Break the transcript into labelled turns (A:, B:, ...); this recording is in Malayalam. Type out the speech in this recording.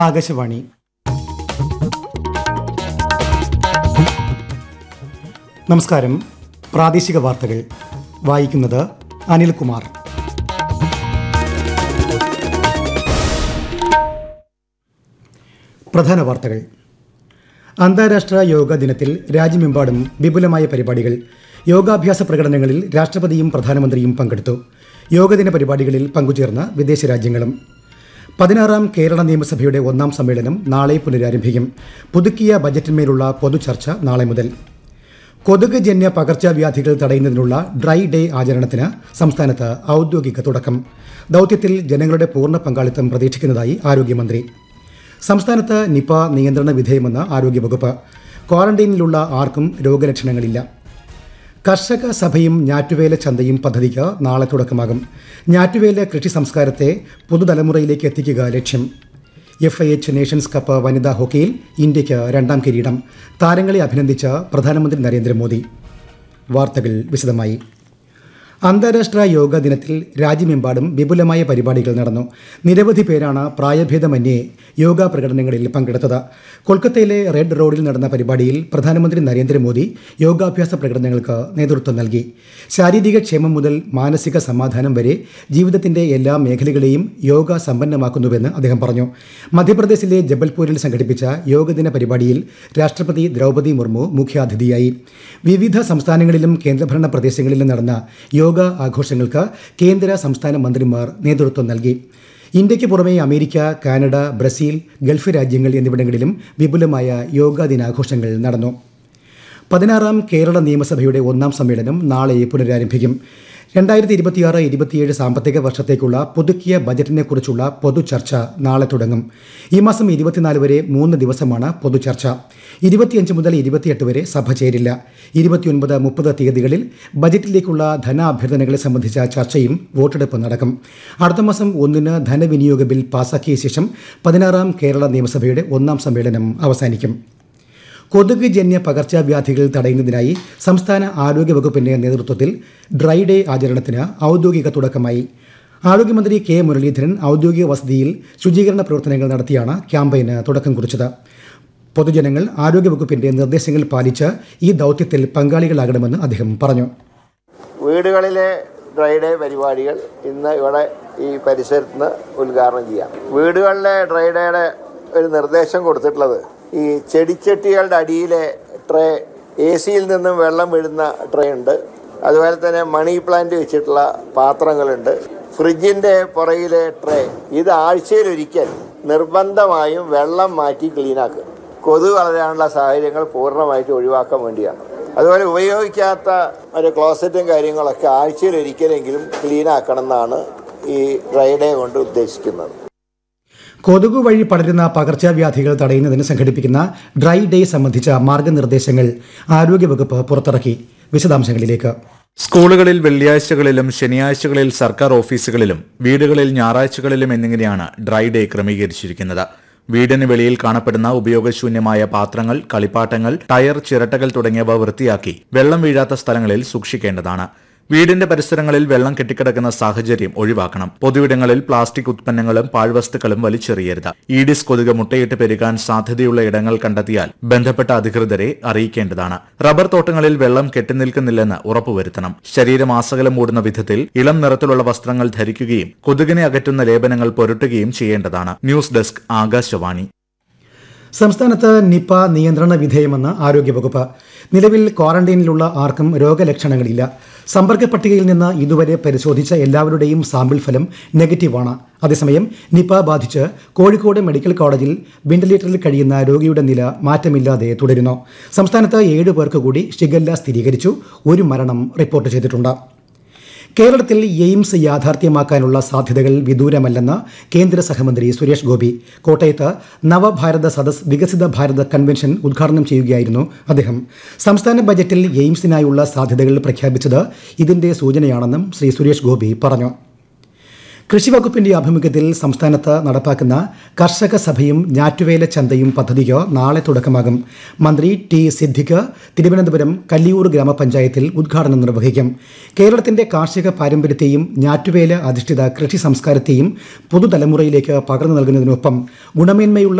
A: ആകാശവാണി നമസ്കാരം പ്രാദേശിക വാർത്തകൾ വായിക്കുന്നത് അനിൽകുമാർ പ്രധാന വാർത്തകൾ അന്താരാഷ്ട്ര യോഗ ദിനത്തിൽ രാജ്യമെമ്പാടും വിപുലമായ പരിപാടികൾ യോഗാഭ്യാസ പ്രകടനങ്ങളിൽ രാഷ്ട്രപതിയും പ്രധാനമന്ത്രിയും പങ്കെടുത്തു യോഗദിന പരിപാടികളിൽ പങ്കുചേർന്ന വിദേശ രാജ്യങ്ങളും പതിനാറാം കേരള നിയമസഭയുടെ ഒന്നാം സമ്മേളനം നാളെ പുനരാരംഭിക്കും പുതുക്കിയ ബജറ്റിന്മേലുള്ള പൊതുചർച്ച നാളെ മുതൽ കൊതുക് ജന്യ പകർച്ചവ്യാധികൾ തടയുന്നതിനുള്ള ഡ്രൈ ഡേ ആചരണത്തിന് സംസ്ഥാനത്ത് ഔദ്യോഗിക തുടക്കം ദൗത്യത്തിൽ ജനങ്ങളുടെ പൂർണ്ണ പങ്കാളിത്തം പ്രതീക്ഷിക്കുന്നതായി ആരോഗ്യമന്ത്രി സംസ്ഥാനത്ത് നിപ നിയന്ത്രണ വിധേയമെന്ന് ആരോഗ്യവകുപ്പ് ക്വാറന്റൈനിലുള്ള ആർക്കും രോഗലക്ഷണങ്ങളില്ല കർഷക സഭയും ഞാറ്റുവേല ചന്തയും പദ്ധതിക്ക് നാളെ തുടക്കമാകും ഞാറ്റുവേല കൃഷി സംസ്കാരത്തെ പുതുതലമുറയിലേക്ക് എത്തിക്കുക ലക്ഷ്യം F I H nations cup വനിതാ ഹോക്കിയിൽ ഇന്ത്യയ്ക്ക് രണ്ടാം കിരീടം താരങ്ങളെ അഭിനന്ദിച്ച പ്രധാനമന്ത്രി നരേന്ദ്രമോദി വാർത്തകൾ വിശദമായി അന്താരാഷ്ട്ര യോഗ ദിനത്തിൽ രാജ്യമെമ്പാടും വിപുലമായ പരിപാടികൾ നടന്നു നിരവധി പേരാണ് പ്രായഭേദമന്യേ യോഗ പ്രകടനങ്ങളിൽ പങ്കെടുത്തത് കൊൽക്കത്തയിലെ റെഡ് റോഡിൽ നടന്ന പരിപാടിയിൽ പ്രധാനമന്ത്രി നരേന്ദ്രമോദി യോഗാഭ്യാസ പ്രകടനങ്ങൾക്ക് നേതൃത്വം നൽകി ശാരീരിക ക്ഷേമം മുതൽ മാനസിക സമാധാനം വരെ ജീവിതത്തിന്റെ എല്ലാ മേഖലകളെയും യോഗ സമ്പന്നമാക്കുന്നുവെന്ന് അദ്ദേഹം പറഞ്ഞു മധ്യപ്രദേശിലെ ജബൽപൂരിൽ സംഘടിപ്പിച്ച യോഗദിന പരിപാടിയിൽ രാഷ്ട്രപതി ദ്രൗപദി മുർമു മുഖ്യാതിഥിയായി വിവിധ സംസ്ഥാനങ്ങളിലും കേന്ദ്രഭരണ പ്രദേശങ്ങളിലും നടന്ന യോഗ ആഘോഷങ്ങൾക്ക് കേന്ദ്ര സംസ്ഥാന മന്ത്രിമാർ നേതൃത്വം നൽകി ഇന്ത്യയ്ക്ക് പുറമെ അമേരിക്ക കാനഡ ബ്രസീൽ ഗൾഫ് രാജ്യങ്ങൾ എന്നിവിടങ്ങളിലും വിപുലമായ യോഗാ ദിനാഘോഷങ്ങൾ നടന്നു പതിനാറാം കേരള നിയമസഭയുടെ ഒന്നാം സമ്മേളനം നാളെ പുനരാരംഭിക്കും രണ്ടായിരത്തി ഇരുപത്തിയാറ് ഇരുപത്തിയേഴ് സാമ്പത്തിക വർഷത്തേക്കുള്ള പുതുക്കിയ ബജറ്റിനെക്കുറിച്ചുള്ള പൊതുചർച്ച നാളെ തുടങ്ങും ഈ മാസം ഇരുപത്തിനാല് വരെ മൂന്ന് ദിവസമാണ് പൊതുചർച്ച ഇരുപത്തിയഞ്ച് മുതൽ ഇരുപത്തിയെട്ട് വരെ സഭ ചേരില്ല ഇരുപത്തിയൊൻപത് മുപ്പത് തീയതികളിൽ ബജറ്റിലേക്കുള്ള ധനാഭ്യർത്ഥനകളെ സംബന്ധിച്ച ചർച്ചയും വോട്ടെടുപ്പ് നടക്കും അടുത്ത മാസം ഒന്നിന് ധനവിനിയോഗ ബിൽ പാസാക്കിയ ശേഷം പതിനാറാം കേരള നിയമസഭയുടെ ഒന്നാം സമ്മേളനം അവസാനിക്കും കൊതുക് ജന്യ പകർച്ചവ്യാധികൾ തടയുന്നതിനായി സംസ്ഥാന ആരോഗ്യ വകുപ്പിന്റെ നേതൃത്വത്തിൽ ഡ്രൈ ഡേ ആചരണത്തിന് ഔദ്യോഗിക തുടക്കമായി ആരോഗ്യമന്ത്രി കെ മുരളീധരൻ ഔദ്യോഗിക വസതിയിൽ ശുചീകരണ പ്രവർത്തനങ്ങൾ നടത്തിയാണ് ക്യാമ്പയിന് തുടക്കം കുറിച്ചത് പൊതുജനങ്ങൾ ആരോഗ്യവകുപ്പിന്റെ നിർദ്ദേശങ്ങൾ പാലിച്ച് ഈ ദൗത്യത്തിൽ പങ്കാളികളാകണമെന്ന് അദ്ദേഹം പറഞ്ഞു
B: വീടുകളിലെ ഡ്രൈ ഡേ പരിപാടികൾ ഇന്ന് ഇവിടെ ഈ പരിസരത്ത് നിന്ന് ഉദ്ഘാടനം ചെയ്യാം വീടുകളിലെ ഡ്രൈ ഡേയുടെ ഒരു നിർദ്ദേശം കൊടുത്തിട്ടുള്ളത് ഈ ചെടിച്ചട്ടികളുടെ അടിയിലെ ട്രേ എ സിയിൽ നിന്നും വെള്ളം വീഴുന്ന ട്രേ ഉണ്ട് അതുപോലെ തന്നെ മണി പ്ലാന്റ് വെച്ചിട്ടുള്ള പാത്രങ്ങളുണ്ട് ഫ്രിഡ്ജിൻ്റെ പുറകിലെ ട്രേ ഇത് ആഴ്ചയിലൊരിക്കൽ നിർബന്ധമായും വെള്ളം മാറ്റി ക്ലീനാക്കുക കൊതുക് വളരാനുള്ള സാഹചര്യങ്ങൾ പൂർണ്ണമായിട്ട് ഒഴിവാക്കാൻ വേണ്ടിയാണ് അതുപോലെ ഉപയോഗിക്കാത്ത ഒരു ക്ലോസറ്റും കാര്യങ്ങളൊക്കെ ആഴ്ചയിൽ ഒരിക്കലെങ്കിലും ക്ലീൻ ആക്കണം എന്നാണ് ഈ ഡ്രൈ ഡേ കൊണ്ട് ഉദ്ദേശിക്കുന്നത്
A: കൊതുക് വഴി പടരുന്ന പകർച്ചവ്യാധികൾ തടയുന്നതിന് സംഘടിപ്പിക്കുന്ന ഡ്രൈ ഡേ സംബന്ധിച്ച മാർഗനിർദ്ദേശങ്ങൾ ആരോഗ്യവകുപ്പ് പുറത്തിറക്കി വിശദാംശങ്ങളിലേക്ക്
C: സ്കൂളുകളിൽ വെള്ളിയാഴ്ചകളിലും ശനിയാഴ്ചകളിൽ സർക്കാർ ഓഫീസുകളിലും വീടുകളിൽ ഞായറാഴ്ചകളിലും എന്നിങ്ങനെയാണ് ഡ്രൈ ഡേ ക്രമീകരിച്ചിരിക്കുന്നത് വീടിന് വെളിയിൽ കാണപ്പെടുന്ന ഉപയോഗശൂന്യമായ പാത്രങ്ങൾ കളിപ്പാട്ടങ്ങൾ ടയർ ചിരട്ടകൾ തുടങ്ങിയവ വൃത്തിയാക്കി വെള്ളം വീഴാത്ത സ്ഥലങ്ങളിൽ സൂക്ഷിക്കേണ്ടതാണ് വീടിന്റെ പരിസരങ്ങളിൽ വെള്ളം കെട്ടിക്കിടക്കുന്ന സാഹചര്യം ഒഴിവാക്കണം പൊതുവിടങ്ങളിൽ പ്ലാസ്റ്റിക് ഉത്പന്നങ്ങളും പാഴ്വസ്തുക്കളും വലിച്ചെറിയരുത് ഈഡിസ് കൊതുക് മുട്ടയിട്ട് പെരുകാൻ സാധ്യതയുള്ള ഇടങ്ങൾ കണ്ടെത്തിയാൽ ബന്ധപ്പെട്ട അധികൃതരെ അറിയിക്കേണ്ടതാണ് റബ്ബർ തോട്ടങ്ങളിൽ വെള്ളം കെട്ടിനിൽക്കുന്നില്ലെന്ന് ഉറപ്പുവരുത്തണം ശരീരമാസകലം മൂടുന്ന വിധത്തിൽ ഇളം നിറത്തിലുള്ള വസ്ത്രങ്ങൾ ധരിക്കുകയും കൊതുകിനെ അകറ്റുന്ന ലേപനങ്ങൾ പുരട്ടുകയും ചെയ്യേണ്ടതാണ് ന്യൂസ് ഡെസ്ക് ആകാശവാണി
A: സംസ്ഥാനത്ത് നിപ നിയന്ത്രണ വിധേയമെന്ന് ആരോഗ്യവകുപ്പ് നിലവിൽ ക്വാറന്റൈനിലുള്ള ആർക്കും രോഗലക്ഷണങ്ങളില്ല സമ്പർക്ക പട്ടികയിൽ നിന്ന് ഇതുവരെ പരിശോധിച്ച എല്ലാവരുടെയും സാമ്പിൾ ഫലം നെഗറ്റീവാണ് അതേസമയം നിപ ബാധിച്ച് കോഴിക്കോട് മെഡിക്കൽ കോളേജിൽ വെന്റിലേറ്ററിൽ കഴിയുന്ന രോഗിയുടെ നില മാറ്റമില്ലാതെ തുടരുന്നു സംസ്ഥാനത്ത് ഏഴ് പേർക്ക് കൂടി ഷിഗല്ല സ്ഥിരീകരിച്ചു ഒരു മരണം റിപ്പോർട്ട് ചെയ്തിട്ടുണ്ട് കേരളത്തിൽ എയിംസ് യാഥാർത്ഥ്യമാക്കാനുള്ള സാധ്യതകൾ വിദൂരമല്ലെന്ന് കേന്ദ്ര സഹമന്ത്രി സുരേഷ് ഗോപി കോട്ടയത്ത് നവഭാരത സദസ് വികസിത ഭാരത കൺവെൻഷൻ ഉദ്ഘാടനം ചെയ്യുകയായിരുന്നു അദ്ദേഹം സംസ്ഥാന ബജറ്റിൽ എയിംസിനായുള്ള സാധ്യതകൾ പ്രഖ്യാപിച്ചത് ഇതിന്റെ സൂചനയാണെന്നും ശ്രീ സുരേഷ് ഗോപി പറഞ്ഞു കൃഷിവകുപ്പിന്റെ ആഭിമുഖ്യത്തിൽ സംസ്ഥാനത്ത് നടപ്പാക്കുന്ന കർഷക സഭയും ഞാറ്റുവേല ചന്തയും പദ്ധതിക്ക് നാളെ തുടക്കമാകും മന്ത്രി ടി സിദ്ദിഖ് തിരുവനന്തപുരം കല്ലിയൂർ ഗ്രാമപഞ്ചായത്തിൽ ഉദ്ഘാടനം നിർവഹിക്കും കേരളത്തിന്റെ കാർഷിക പാരമ്പര്യത്തെയും ഞാറ്റുവേല അധിഷ്ഠിത കൃഷി സംസ്കാരത്തെയും പുതുതലമുറയിലേക്ക് പകർന്നു നൽകുന്നതിനൊപ്പം ഗുണമേന്മയുള്ള